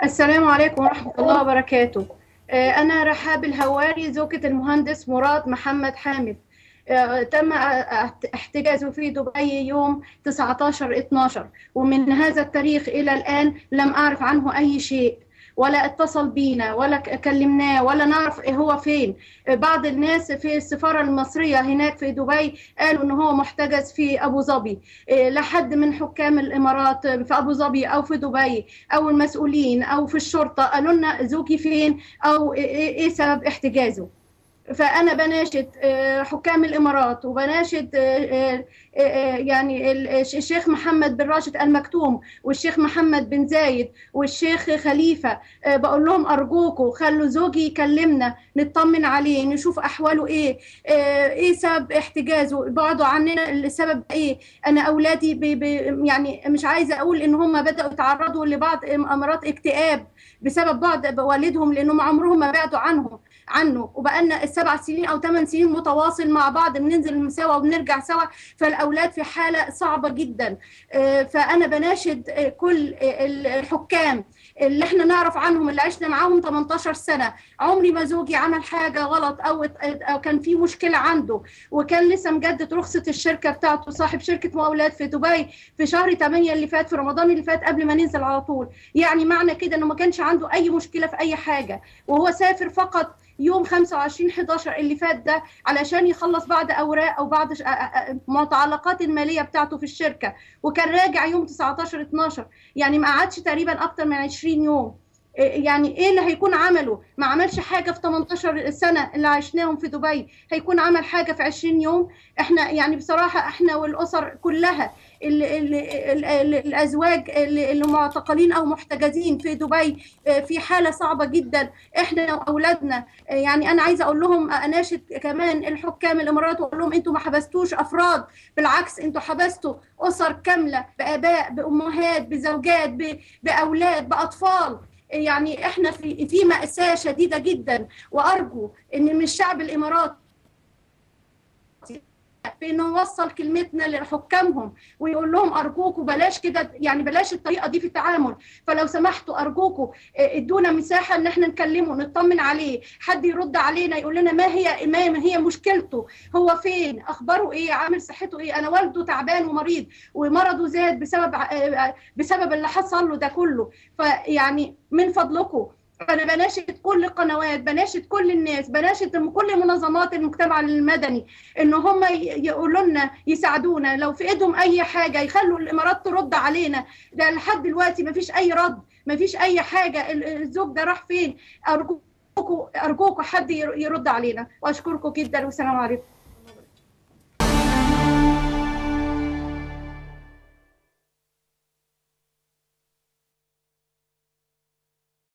السلام عليكم ورحمة الله وبركاته آه، أنا رحاب الهواري زوجة المهندس مراد محمد حامد آه، تم احتجازه في دبي يوم 19 12 ومن هذا التاريخ إلى الآن لم أعرف عنه أي شيء ولا اتصل بينا ولا كلمناه ولا نعرف إيه هو فين بعض الناس في السفارة المصرية هناك في دبي قالوا ان هو محتجز في ابو ظبي لحد من حكام الامارات في ابو ظبي او في دبي او المسؤولين او في الشرطة قالوا لنا زوجي فين او ايه سبب احتجازه فانا بناشد حكام الامارات وبناشد يعني الشيخ محمد بن راشد المكتوم والشيخ محمد بن زايد والشيخ خليفه بقول لهم ارجوكم خلوا زوجي يكلمنا نطمن عليه نشوف احواله ايه ايه سبب احتجازه بعدوا عننا السبب ايه انا اولادي بي بي يعني مش عايزه اقول ان هم بداوا يتعرضوا لبعض امراض اكتئاب بسبب بعض والدهم لانهم عمرهم ما بعدوا عنهم عنه وبقالنا السبع سنين او ثمان سنين متواصل مع بعض بننزل سوا وبنرجع سوا فالاولاد في حاله صعبه جدا فانا بناشد كل الحكام اللي احنا نعرف عنهم اللي عشنا معاهم 18 سنه عمري ما زوجي عمل حاجه غلط او او كان في مشكله عنده وكان لسه مجدد رخصه الشركه بتاعته صاحب شركه مقاولات في دبي في شهر 8 اللي فات في رمضان اللي فات قبل ما ننزل على طول يعني معنى كده انه ما كانش عنده اي مشكله في اي حاجه وهو سافر فقط يوم 25 11 اللي فات ده علشان يخلص بعض اوراق او بعض متعلقات الماليه بتاعته في الشركه وكان راجع يوم 19 12 يعني ما قعدش تقريبا اكتر من 20 يوم يعني ايه اللي هيكون عمله ما عملش حاجه في 18 سنه اللي عشناهم في دبي هيكون عمل حاجه في 20 يوم احنا يعني بصراحه احنا والاسر كلها ال ال ال ال الازواج اللي معتقلين او محتجزين في دبي في حاله صعبه جدا احنا واولادنا يعني انا عايزه اقول لهم اناشد كمان الحكام الامارات واقول لهم انتوا ما حبستوش افراد بالعكس انتوا حبستوا اسر كامله باباء بامهات بزوجات باولاد باطفال يعني احنا في في ماساه شديده جدا وارجو ان من الشعب الاماراتي في انه نوصل كلمتنا لحكامهم ويقول لهم ارجوكم بلاش كده يعني بلاش الطريقه دي في التعامل فلو سمحتوا ارجوكم ادونا مساحه ان احنا نكلمه نطمن عليه حد يرد علينا يقول لنا ما هي ما هي مشكلته هو فين اخباره ايه عامل صحته ايه انا والده تعبان ومريض ومرضه زاد بسبب بسبب اللي حصل له ده كله فيعني من فضلكم انا بناشد كل القنوات بناشد كل الناس بناشد كل منظمات المجتمع المدني ان هم يقولوا لنا يساعدونا لو في ايدهم اي حاجه يخلوا الامارات ترد علينا ده لحد دلوقتي ما فيش اي رد ما فيش اي حاجه الزوج ده راح فين ارجوكم ارجوكم حد يرد علينا واشكركم جدا والسلام عليكم